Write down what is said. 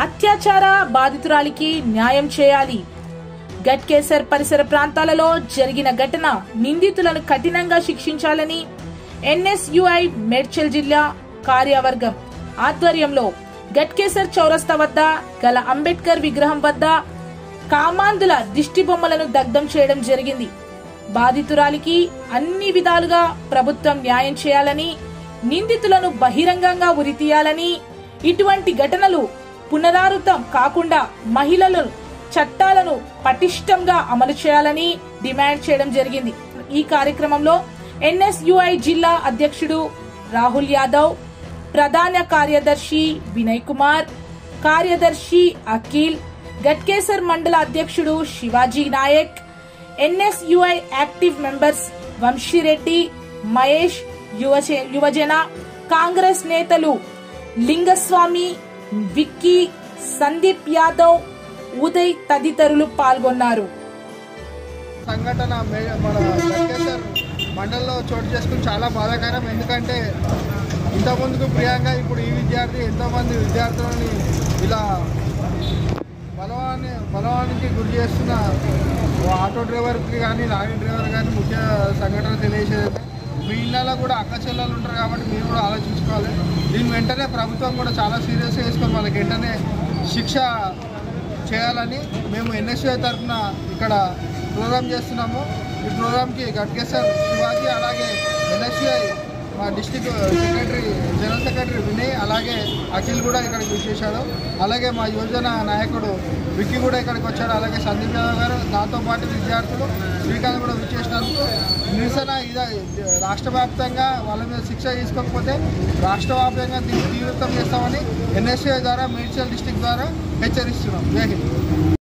అత్యాచార బాధితురాలికి న్యాయం చేయాలి గట్కేసర్ పరిసర ప్రాంతాలలో జరిగిన ఘటన నిందితులను కఠినంగా శిక్షించాలని ఎన్ఎస్యుఐ మేడ్చల్ జిల్లా కార్యవర్గం ఆధ్వర్యంలో గట్కేసర్ చౌరస్తా వద్ద గల అంబేద్కర్ విగ్రహం వద్ద కామాంధుల దిష్టి బొమ్మలను దగ్ధం చేయడం జరిగింది బాధితురాలికి అన్ని విధాలుగా ప్రభుత్వం న్యాయం చేయాలని నిందితులను బహిరంగంగా ఉరితీయాలని ఇటువంటి ఘటనలు పునరావృతం కాకుండా మహిళలు చట్టాలను పటిష్టంగా అమలు చేయాలని డిమాండ్ చేయడం జరిగింది ఈ కార్యక్రమంలో ఎన్ఎస్యుఐ జిల్లా అధ్యక్షుడు రాహుల్ యాదవ్ ప్రధాన కార్యదర్శి వినయ్ కుమార్ కార్యదర్శి అఖిల్ గట్కేసర్ మండల అధ్యక్షుడు Shivaji Nayak NSUI active members Vamshi Reddy Mahesh యువజ- యువజన కాంగ్రెస్ నేతలు లింగస్వామి విక్కీ సందీప్ యాదవ్ ఉదయ్ తదితరులు పాల్గొన్నారు సంఘటన మే- మన వెంకటేశ్వర్ మండలంలో చోటు చేసుకుని చాలా బాధాకరం ఎందుకంటే ఇంతకుముందుకు ప్రియాంక ఇప్పుడు ఈ విద్యార్థి ఎంతోమంది విద్యార్థులని ఇలా బలవాన్ని బలవానికి గురి చేస్తున్న ఓ ఆటో డ్రైవర్కి కానీ లారీ డ్రైవర్ కానీ ముఖ్య సంఘటన తెలియజేసేది మీ ఇళ్ళలో కూడా అక్క చెల్లెలు ఉంటారు కాబట్టి మీరు కూడా ఆలోచించుకోవాలి దీని వెంటనే ప్రభుత్వం కూడా చాలా సీరియస్గా తీసుకొని వాళ్ళకి వెంటనే శిక్ష చేయాలని మేము ఎన్ఎస్యూ తరఫున ఇక్కడ ప్రోగ్రామ్ చేస్తున్నాము ఈ ప్రోగ్రామ్కి గట్కేశ్వర్ శివాజీ అలాగే ఎన్ఎస్యూఐ మా district secretary general secretary Vinay అలాగే అఖిల్ కూడా ఇక్కడికి విచ్చేశాడు అలాగే మా యువజన నాయకుడు విక్కీ కూడా ఇక్కడికి వచ్చాడు అలాగే సందీప్ యాదవ్ గారు దాంతో పాటు విద్యార్థులు శ్రీకాంత్ కూడా విచ్చేసినందుకు నిరసన ఇద రాష్ట్ర వ్యాప్తంగా వాళ్ళ మీద శిక్ష తీసుకోకపోతే రాష్ట్ర వ్యాప్తంగా దీన్ని తీవ్రతం చేస్తామని ఎన్ఎస్ఏ ద్వారా మేడ్చల్ డిస్టిక్ ద్వారా హెచ్చరిస్తున్నాం జై హింద్